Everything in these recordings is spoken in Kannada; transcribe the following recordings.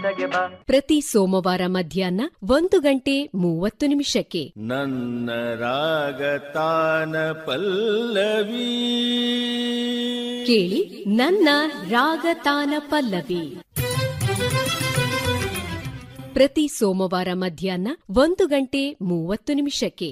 ಪ್ರತಿ ಸೋಮವಾರ ಮಧ್ಯಾಹ್ನ ಒಂದು ಗಂಟೆ ಮೂವತ್ತು ನಿಮಿಷಕ್ಕೆ ನನ್ನ ರಾಗತಾನ ಪಲ್ಲವಿ ಕೇಳಿ ನನ್ನ ರಾಗತಾನ ಪಲ್ಲವಿ ಪ್ರತಿ ಸೋಮವಾರ ಮಧ್ಯಾಹ್ನ ಒಂದು ಗಂಟೆ ಮೂವತ್ತು ನಿಮಿಷಕ್ಕೆ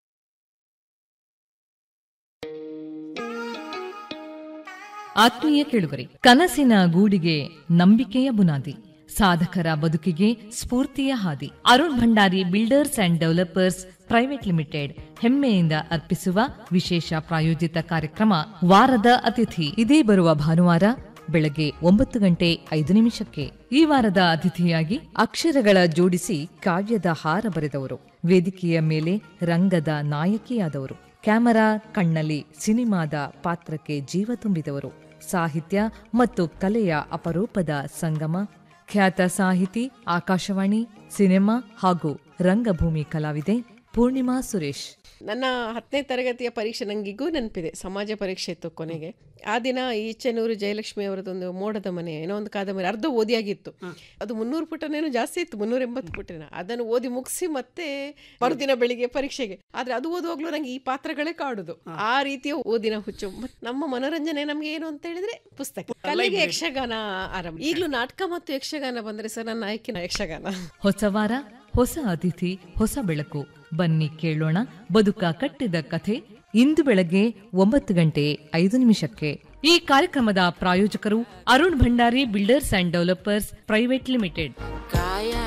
ಆತ್ಮೀಯ ಕೇಳುಗರೆ ಕನಸಿನ ಗೂಡಿಗೆ ನಂಬಿಕೆಯ ಬುನಾದಿ ಸಾಧಕರ ಬದುಕಿಗೆ ಸ್ಫೂರ್ತಿಯ ಹಾದಿ Arun Bhandari builders and developers private limited ಹೆಮ್ಮೆಯಿಂದ ಅರ್ಪಿಸುವ ವಿಶೇಷ ಪ್ರಾಯೋಜಿತ ಕಾರ್ಯಕ್ರಮ ವಾರದ ಅತಿಥಿ ಇದೇ ಬರುವ ಭಾನುವಾರ ಬೆಳಗ್ಗೆ ಒಂಬತ್ತು ಗಂಟೆ ಐದು ನಿಮಿಷಕ್ಕೆ ಈ ವಾರದ ಅತಿಥಿಯಾಗಿ ಅಕ್ಷರಗಳ ಜೋಡಿಸಿ ಕಾವ್ಯದ ಹಾರ ಬರೆದವರು ವೇದಿಕೆಯ ಮೇಲೆ ರಂಗದ ನಾಯಕಿಯಾದವರು ಕ್ಯಾಮರಾ ಕಣ್ಣಲ್ಲಿ ಸಿನಿಮಾದ ಪಾತ್ರಕ್ಕೆ ಜೀವ ತುಂಬಿದವರು ಸಾಹಿತ್ಯ ಮತ್ತು ಕಲೆಯ ಅಪರೂಪದ ಸಂಗಮ ಖ್ಯಾತ ಸಾಹಿತಿ ಆಕಾಶವಾಣಿ ಸಿನಿಮಾ ಹಾಗೂ ರಂಗಭೂಮಿ ಕಲಾವಿದೆ ಪೂರ್ಣಿಮಾ ಸುರೇಶ್ ನನ್ನ ಹತ್ತನೇ ತರಗತಿಯ ಪರೀಕ್ಷೆ ನಂಗಿಗೂ ನೆನಪಿದೆ ಸಮಾಜ ಪರೀಕ್ಷೆ ಇತ್ತು ಕೊನೆಗೆ ಆ ದಿನ ಈಚೆನೂರು ಜಯಲಕ್ಷ್ಮಿ ಅವರದೊಂದು ಮೋಡದ ಮನೆ ಏನೋ ಒಂದು ಕಾದಂಬರಿ ಅರ್ಧ ಓದಿಯಾಗಿತ್ತು ಅದು ಮುನ್ನೂರು ಪುಟನೇನೋ ಜಾಸ್ತಿ ಇತ್ತು ಮುನ್ನೂರ ಎಂಬತ್ತು ಪುಟನ ಅದನ್ನು ಓದಿ ಮುಗಿಸಿ ಮತ್ತೆ ಮರುದಿನ ಬೆಳಿಗ್ಗೆ ಪರೀಕ್ಷೆಗೆ ಆದ್ರೆ ಅದು ಓದುವಾಗ್ಲೂ ನಂಗೆ ಈ ಪಾತ್ರಗಳೇ ಕಾಡುದು ಆ ರೀತಿಯ ಓದಿನ ಹುಚ್ಚು ಮತ್ ನಮ್ಮ ಮನೋರಂಜನೆ ನಮ್ಗೆ ಏನು ಅಂತ ಹೇಳಿದ್ರೆ ಪುಸ್ತಕ ಕಲೆಗೆ ಯಕ್ಷಗಾನ ಆರಂಭ ಈಗಲೂ ನಾಟಕ ಮತ್ತು ಯಕ್ಷಗಾನ ಬಂದ್ರೆ ಸರ್ ನನ್ನ ಆಯ್ಕೆ ಯಕ್ಷಗಾನ ಹೊಸ ವಾರ ಹೊಸ ಅತಿಥಿ ಹೊಸ ಬೆಳಕು ಬನ್ನಿ ಕೇಳೋಣ ಬದುಕ ಕಟ್ಟಿದ ಕಥೆ ಇಂದು ಬೆಳಗ್ಗೆ ಒಂಬತ್ತು ಗಂಟೆ ಐದು ನಿಮಿಷಕ್ಕೆ ಈ ಕಾರ್ಯಕ್ರಮದ ಪ್ರಾಯೋಜಕರು Arun Bhandari builders and developers private limited ಕಾಯ